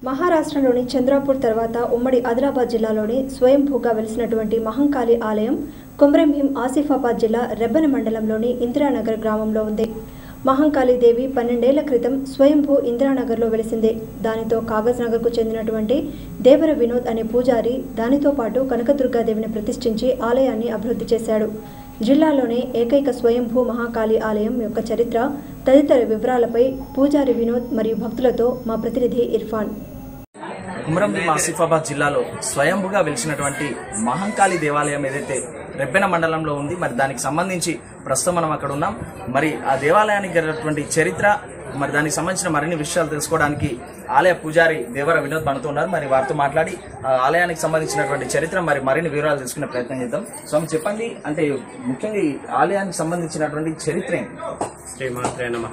మహారాష్ట్రలోని చంద్రాపూర్ తర్వాత ఉమ్మడి ఆదిలాబాద్ జిల్లాలోని స్వయంభూగా వెలిసినటువంటి మహంకాళి ఆలయం కొమరంభీం ఆసిఫాబాద్ జిల్లా రెబ్బెన మండలంలోని ఇందిరానగర్ గ్రామంలో ఉంది మహంకాళి దేవి పన్నెండేళ్ల క్రితం స్వయంభూ ఇందిరానగర్లో వెలిసింది దానితో కాగజ్ నగర్కు చెందినటువంటి దేవర వినోద్ అనే పూజారి దానితో పాటు కనకదుర్గాదేవిని ప్రతిష్ఠించి ఆలయాన్ని అభివృద్ధి చేశాడు జిల్లాలోనే ఏకైక స్వయంభూ మహాకాళి ఆలయం యొక్క చరిత్ర తదితర వివరాలపై పూజారి వినోద్ మరియు భక్తులతో మా ప్రతినిధి ఇర్ఫాన్ కుమరంభీం ఆసిఫాబాద్ జిల్లాలో స్వయంభుగా వెలిసినటువంటి మహంకాళి దేవాలయం ఏదైతే రెబ్బెన మండలంలో ఉంది మరి దానికి సంబంధించి ప్రస్తుతం మనం అక్కడ ఉన్నాం మరి ఆ దేవాలయానికి జరిగినటువంటి చరిత్ర మరి దానికి సంబంధించిన మరిన్ని విషయాలు తెలుసుకోవడానికి ఆలయ పూజారి దేవర వినోద్ మనతో ఉన్నారు మరి వారితో మాట్లాడి ఆ ఆలయానికి సంబంధించినటువంటి చరిత్ర మరి మరిన్ని వివరాలు తెలుసుకునే ప్రయత్నం చేద్దాం స్వామి చెప్పండి అంటే ముఖ్యంగా ఈ ఆలయానికి సంబంధించినటువంటి చరిత్ర ఏంటి శ్రీమాత్రే నమ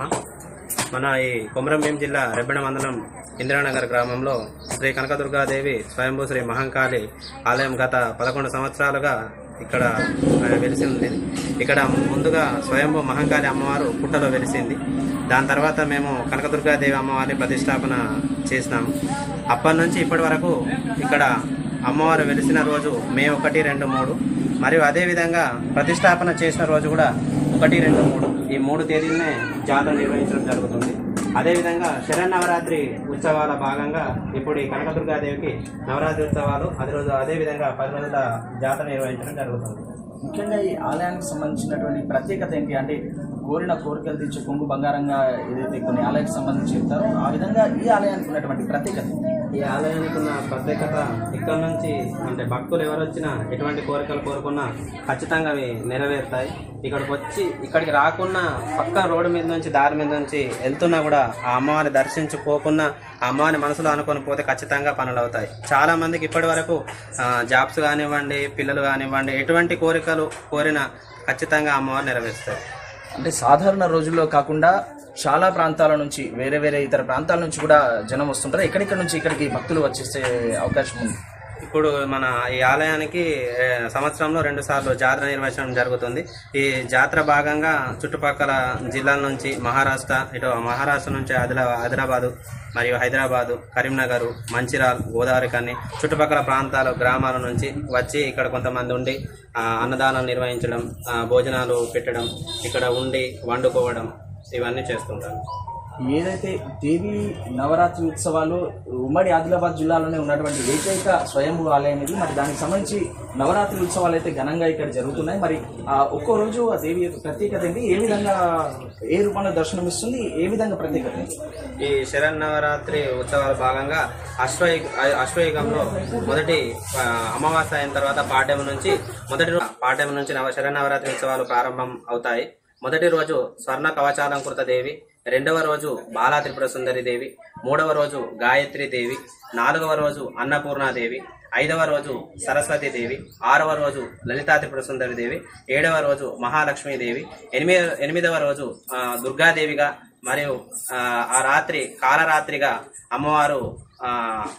మన ఈ కొమరంభీం జిల్లా రెబ్బెన మండలం ఇందిరానగర్ గ్రామంలో శ్రీ కనకదుర్గాదేవి స్వయంభూ శ్రీ మహంకాళి ఆలయం గత పదకొండు సంవత్సరాలుగా ఇక్కడ ఆ, వెలిసి ఉంది ఇక్కడ ముందుగా స్వయంభూ మహంకాళి అమ్మవారు పుట్టలో వెలిసింది దాని తర్వాత మేము కనకదుర్గాదేవి అమ్మవారి ప్రతిష్టాపన చేసినాము అప్పటి నుంచి ఇప్పటి వరకు ఇక్కడ అమ్మవారు వెలిసిన రోజు మే ఒకటి రెండు మూడు మరియు అదేవిధంగా ప్రతిష్టాపన చేసిన రోజు కూడా ఒకటి రెండు మూడు ఈ మూడు తేదీలనే జాతర నిర్వహించడం జరుగుతుంది అదేవిధంగా శరన్నవరాత్రి ఉత్సవాల భాగంగా ఇప్పుడు ఈ కనకదుర్గాదేవికి నవరాత్రి ఉత్సవాలు అదే రోజు అదేవిధంగా పది రోజుల జాతర నిర్వహించడం జరుగుతుంది ముఖ్యంగా ఈ ఆలయానికి సంబంధించినటువంటి ప్రత్యేకత ఏంటి అంటే కోరిన కోరికలు తెచ్చి కొంగు బంగారంగా ఏదైతే కొన్ని ఆలయానికి సంబంధించి చెప్తారో ఆ విధంగా ఈ ఆలయానికి ఉన్నటువంటి ప్రత్యేకత ఈ ఆలయానికి ఉన్న ప్రత్యేకత ఇక్కడ నుంచి అంటే భక్తులు ఎవరు వచ్చినా ఎటువంటి కోరికలు కోరుకున్నా ఖచ్చితంగా అవి నెరవేరుతాయి ఇక్కడికి వచ్చి ఇక్కడికి రాకున్నా పక్క రోడ్డు మీద నుంచి దారి మీద నుంచి వెళ్తున్నా కూడా ఆ అమ్మవారిని దర్శించుకోకున్నా ఆ అమ్మవారిని మనసులో అనుకొని పోతే ఖచ్చితంగా పనులు అవుతాయి చాలా మందికి ఇప్పటి వరకు ఆ, జాబ్స్ కానివ్వండి పిల్లలు కానివ్వండి ఎటువంటి కోరికలు కోరినా ఖచ్చితంగా ఆ అమ్మవారు నెరవేరుస్తారు అంటే సాధారణ రోజుల్లో కాకుండా చాలా ప్రాంతాల నుంచి వేరే వేరే ఇతర ప్రాంతాల నుంచి కూడా జనం వస్తుంటారు ఎక్కడెక్కడ నుంచి ఇక్కడికి భక్తులు వచ్చేసే అవకాశం ఉంది ఇప్పుడు మన ఈ ఆలయానికి ఏ, సంవత్సరంలో రెండు సార్లు జాతర నిర్వహించడం జరుగుతుంది ఈ జాతర భాగంగా చుట్టుపక్కల జిల్లాల నుంచి మహారాష్ట్ర ఇటు మహారాష్ట్ర నుంచి ఆదిలా ఆదిలాబాదు మరియు హైదరాబాదు కరీంనగర్ మంచిర్యాల్ గోదావరి కన్ని చుట్టుపక్కల ప్రాంతాలు గ్రామాల నుంచి వచ్చి ఇక్కడ కొంతమంది ఉండి ఆ, అన్నదానాలు నిర్వహించడం ఆ, భోజనాలు పెట్టడం ఇక్కడ ఉండి వండుకోవడం ఇవన్నీ చేస్తుంటారు ఏదైతే దేవి నవరాత్రి ఉత్సవాలు ఉమ్మడి ఆదిలాబాద్ జిల్లాలోనే ఉన్నటువంటి ఏకైక స్వయంభూ ఆలయం ఇది మరి దానికి సంబంధించి నవరాత్రి ఉత్సవాలు అయితే ఘనంగా ఇక్కడ జరుగుతున్నాయి మరి ఆ ఒక్కో రోజు ఆ దేవి యొక్క ప్రత్యేకత ఏంటి ఏ విధంగా ఏ రూపంలో దర్శనం ఇస్తుంది ఏ విధంగా ప్రత్యేకత ఏంటి? ఈ శరన్నవరాత్రి ఉత్సవాల భాగంగా అశ్వయుగ అశ్వయుగంలో మొదటి ఆ, అమావాస్య అయిన తర్వాత పాడ్యం నుంచి మొదటి రోజు పాడ్యం నుంచి నవ శరన్నవరాత్రి ఉత్సవాలు ప్రారంభం అవుతాయి మొదటి రోజు స్వర్ణ కవచాలంకృత దేవి రెండవ రోజు బాలా త్రిపుర సుందరి దేవి మూడవ రోజు గాయత్రి దేవి నాలుగవ రోజు అన్నపూర్ణాదేవి ఐదవ రోజు సరస్వతి దేవి ఆరవ రోజు లలితా త్రిపుర సుందరి దేవి ఏడవ రోజు మహాలక్ష్మీదేవి ఎనిమిది ఎనిమిదవ రోజు ఆ, దుర్గాదేవిగా మరియు ఆ, ఆ రాత్రి కాలరాత్రిగా అమ్మవారు ఆ,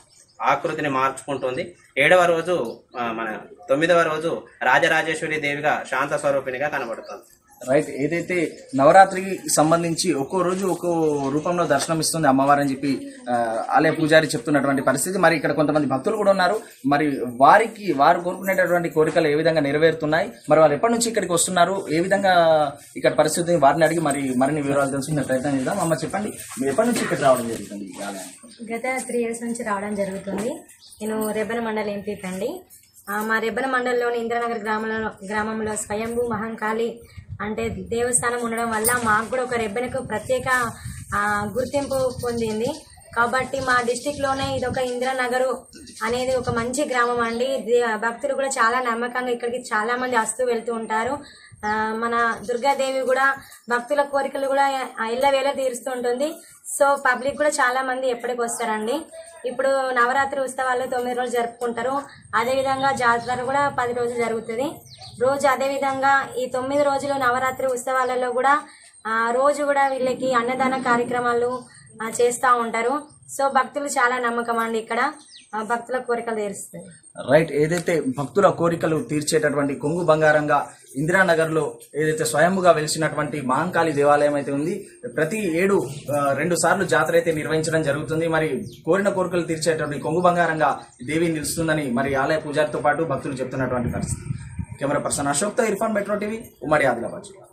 ఆకృతిని మార్చుకుంటుంది ఏడవ రోజు ఆ, మన తొమ్మిదవ రోజు రాజరాజేశ్వరి దేవిగా శాంత స్వరూపిణిగా కనబడుతుంది రైట్ ఏదైతే నవరాత్రికి సంబంధించి ఒక్కో రోజు ఒక్కో రూపంలో దర్శనం ఇస్తుంది అమ్మవారు అని చెప్పి ఆ, ఆలయ పూజారి చెప్తున్నటువంటి పరిస్థితి మరి ఇక్కడ కొంతమంది భక్తులు కూడా ఉన్నారు మరి వారికి వారు కోరుకునేటటువంటి కోరికలు ఏ విధంగా నెరవేరుతున్నాయి మరి వాళ్ళు ఎప్పటి నుంచి ఇక్కడికి వస్తున్నారు ఏ విధంగా ఇక్కడ పరిస్థితి వారిని అడిగి మరి మరిన్ని వివరాలు తెలుసుకునే ప్రయత్నం చేద్దాం అమ్మ చెప్పండి మీరు ఎప్పటి నుంచి ఇక్కడ రావడం జరుగుతుంది ఈ ఆలయానికి గత త్రీ ఇయర్స్ నుంచి రావడం జరుగుతుంది నేను రెబ్బన మండలి ఎంపీ అండి ఆ, మా రెబ్బన మండలంలోని ఇంద్రనగర్ గ్రామంలో గ్రామంలో స్వయంభూ మహంకాళి అంటే దేవస్థానం ఉండడం వల్ల మాకు కూడా ఒక రెబ్బెనకు ప్రత్యేక ఆ, గుర్తింపు పొందింది కాబట్టి మా డిస్టిక్లోనే ఇది ఒక ఇంద్రనగరు అనేది ఒక మంచి గ్రామం అండి దే- భక్తులు కూడా చాలా నమ్మకంగా ఇక్కడికి చాలా మంది వస్తూ వెళ్తూ ఉంటారు ఆ, మన దుర్గాదేవి కూడా భక్తుల కోరికలు కూడా ఎల్లవేళ తీరుస్తూ ఉంటుంది సో పబ్లిక్ కూడా చాలా మంది ఎప్పటికి వస్తారండి ఇప్పుడు నవరాత్రి ఉత్సవాలు తొమ్మిది రోజులు జరుపుకుంటారు అదేవిధంగా జాతర కూడా పది రోజులు జరుగుతుంది రోజు అదేవిధంగా ఈ తొమ్మిది రోజులు నవరాత్రి ఉత్సవాలలో కూడా ఆ, రోజు కూడా వీళ్ళకి అన్నదాన కార్యక్రమాలు ఆ, చేస్తూ ఉంటారు సో భక్తులు చాలా నమ్మకం అండి ఇక్కడ ఆ భక్తుల కోరికలు తీరుస్తుంది రైట్ ఏదైతే భక్తుల కోరికలు తీర్చేటటువంటి కొంగు బంగారంగా ఇందిరానగర్ లో ఏదైతే స్వయంగా వెలిసినటువంటి మహంకాళి దేవాలయం అయితే ఉంది ప్రతి ఏడు ఆ, రెండు సార్లు జాతర అయితే నిర్వహించడం జరుగుతుంది మరి కోరిన కోరికలు తీర్చేటువంటి కొంగు బంగారంగా దేవి నిలుస్తుందని మరి ఆలయ పూజారితో పాటు భక్తులు చెప్తున్నటువంటి పరిస్థితి కెమెరా పర్సన్ అశోక్తో ఇర్ఫాన్ మెట్రో టీవీ ఉమ్మడి ఆదిలాబాద్ జిల్లా